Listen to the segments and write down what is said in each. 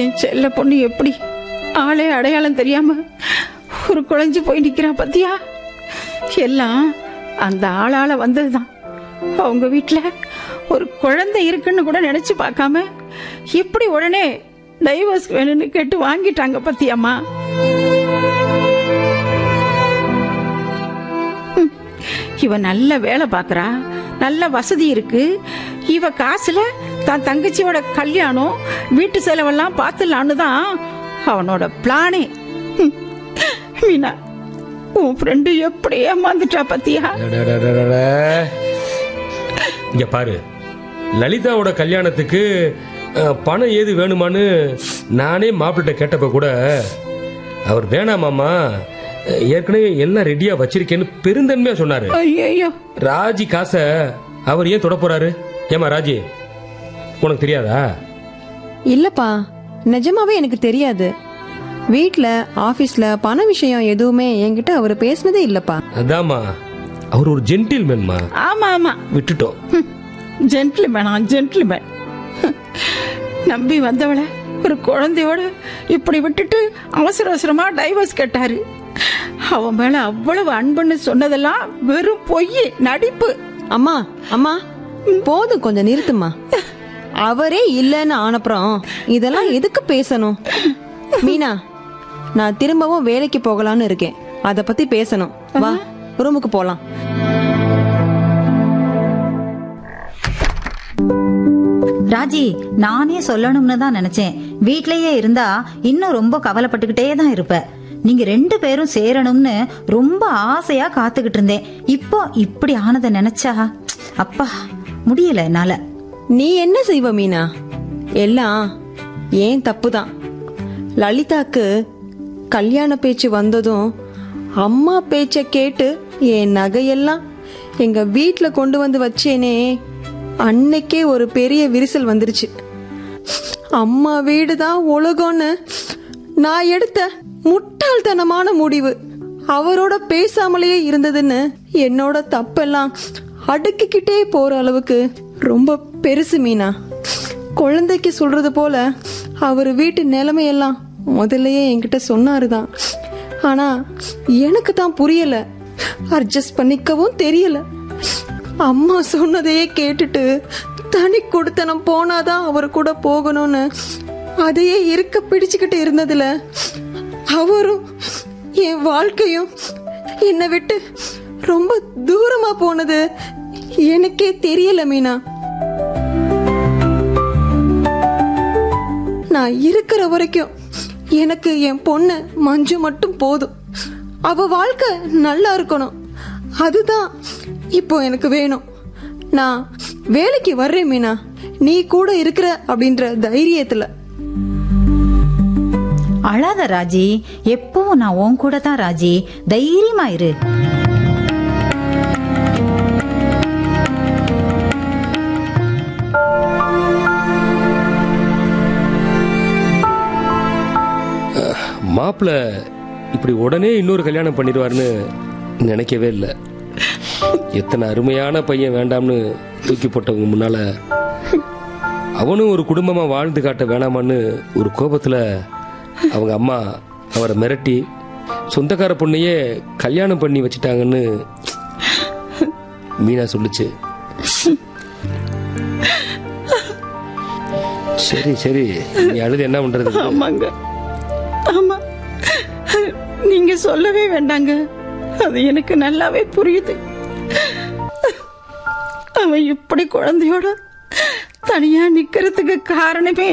என் செல்ல பொண்ணு எப்படி ஆளே அடையாளம் தெரியாம ஒரு குழஞ்சு போய் நிக்கிறா பத்தியா எல்லாம் அந்த ஆளால வந்ததுதான் அவங்க வீட்ல ஒரு குழந்தை இருக்குன்னு கூட நினைச்சு பார்க்காம எப்படி உடனே டைவர்ஸ் வேணும்னு கேட்டு வாங்கிட்டாங்க பத்தியம்மா ஹம், இவ நல்ல வேலை பார்க்கறா நல்ல வசதி இருக்கு இவ காசுல தான் தங்கச்சியோட கல்யாணம் வீட்டு செலவெல்லாம் பார்த்துலான்னு தான் அவனோட பிளானே ஹம், மீனா உன் ஃப்ரெண்டு எப்படி ஏமாந்துட்டா பத்தியா அடடடடட. இங்க பாரு லலிதாவோட கல்யாணத்துக்கு அஹ், பணம் ஏது வேணுமான்னு நானே மாப்பிள்ளை கேட்டப்ப கூட அவர் வேணாமாமா அஹ், ஏற்கனவே எல்லாம் ரெடியா வச்சிருக்கேன்னு பெருந்தன்மையா சொன்னாரு ஐயோ ராஜி காசை அவர் ஏன் தொட போறாரு ஏமா ராஜி உனக்கு தெரியாதா இல்லப்பா நிஜமாவே எனக்கு தெரியாது வீட்ல ஆபீஸ்ல பண விஷயம் எதுவுமே என்கிட்ட அவர் பேசினதே இல்லப்பா அதாம்மா அவர் ஒரு ஜென்டில்மேன்மா ஆமா ஆமா விட்டுட்டோம் ஜென்டில்மேனா ஜென்டில்மேன் நம்பி வந்தவளை ஒரு குழந்தையோட இப்படி விட்டுட்டு அவசர அவசரமா டைவர்ஸ் கேட்டாரு அவன் மேல அவ்வளவு அன்புன்னு சொன்னதெல்லாம் வெறும் பொய் நடிப்பு அம்மா அம்மா போதும் கொஞ்சம் நிறுத்துமா அவரே இல்லைன்னு ஆனப்புறம் இதெல்லாம் எதுக்கு பேசணும் மீனா நான் திரும்பவும் வேலைக்கு போகலான்னு இருக்கேன் அத பத்தி பேசணும் வா ரூமுக்கு போலாம் ராஜி நானே சொல்லணும்னு தான் நினைச்சேன் வீட்லயே இருந்தா இன்னும் ரொம்ப கவலைப்பட்டுக்கிட்டே தான் இருப்ப நீங்க ரெண்டு பேரும் சேரணும்னு ரொம்ப ஆசையா காத்துக்கிட்டு இருந்தேன் இப்போ இப்படி ஆனதை நினைச்சா அப்பா முடியல என்னால நீ என்ன செய்வ மீனா எல்லாம் ஏன் தப்பு தான் லலிதாக்கு கல்யாண பேச்சு வந்ததும் அம்மா பேச்ச கேட்டு என் நகையெல்லாம் எங்க வீட்ல கொண்டு வந்து வச்சேனே அன்னைக்கே ஒரு பெரிய விரிசல் வந்துருச்சு அம்மா வீடு தான் உலகம்னு நான் எடுத்த முட்டாள்தனமான முடிவு அவரோட பேசாமலேயே இருந்ததுன்னு என்னோட தப்பெல்லாம் அடுக்கிக்கிட்டே போற அளவுக்கு ரொம்ப பெருசு மீனா குழந்தைக்கு சொல்றது போல அவர் வீட்டு நிலைமையெல்லாம் முதல்லயே என்கிட்ட சொன்னாருதான் ஆனா எனக்கு தான் புரியல அட்ஜஸ்ட் பண்ணிக்கவும் தெரியல அம்மா சொன்னதையே கேட்டுட்டு தனி கொடுத்தனம் போனாதான் அவர் கூட போகணும்னு அதையே இருக்க பிடிச்சுக்கிட்டு இருந்ததுல அவரும் என் வாழ்க்கையும் என்னை விட்டு ரொம்ப தூரமா போனது எனக்கே தெரியல மீனா நான் இருக்கிற வரைக்கும் எனக்கு என் பொண்ணு மஞ்சு மட்டும் போதும் அவ வாழ்க்கை நல்லா இருக்கணும் அதுதான் இப்போ எனக்கு வேணும் நான் வேலைக்கு வர்றேன் மீனா நீ கூட இருக்கிற அப்படின்ற தைரியத்துல அழாத ராஜி எப்பவும் நான் உன் கூட தான் ராஜி தைரியமா இரு மாப்பிள்ள இப்படி உடனே இன்னொரு கல்யாணம் பண்ணிடுவாருன்னு நினைக்கவே இல்லை எத்தனை அருமையான பையன் வேண்டாம்னு தூக்கி போட்டவங்க முன்னால அவனும் ஒரு குடும்பமா வாழ்ந்து காட்ட வேணாமான்னு ஒரு கோபத்துல அவங்க அம்மா அவரை மிரட்டி சொந்தக்கார பொண்ணையே கல்யாணம் பண்ணி வச்சிட்டாங்கன்னு மீனா சொல்லுச்சு சரி சரி நீ அழுது என்ன பண்றது ஆமாங்க ஆமா நீங்க சொல்லவே வேண்டாங்க அது எனக்கு நல்லாவே புரியுது அவன் இப்படி குழந்தையோட தனியா நிக்கிறதுக்கு காரணமே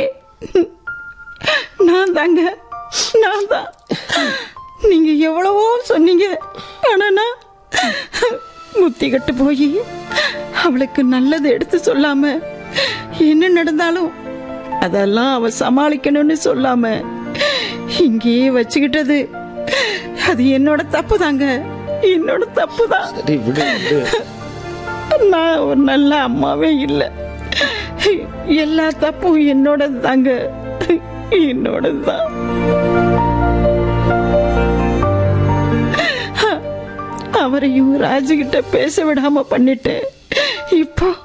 நான் தாங்க நான் தான் நீங்க எவ்வளவோ சொன்னீங்க ஆனா நான் முத்தி கட்டு போய் அவளுக்கு நல்லது எடுத்து சொல்லாம என்ன நடந்தாலும் அதெல்லாம் அவ சமாளிக்கணும்னு சொல்லாம இங்கேயே வச்சுக்கிட்டது அது என்னோட தப்பு தாங்க என்னோட தப்பு தான் சரி விடு விடு நான் ஒரு நல்ல அம்மாவே இல்லை எல்லா தப்பும் என்னோடது தாங்க என்னோடது தான் அவரையும் ராஜுகிட்ட பேச விடாம பண்ணிட்டேன் இப்போ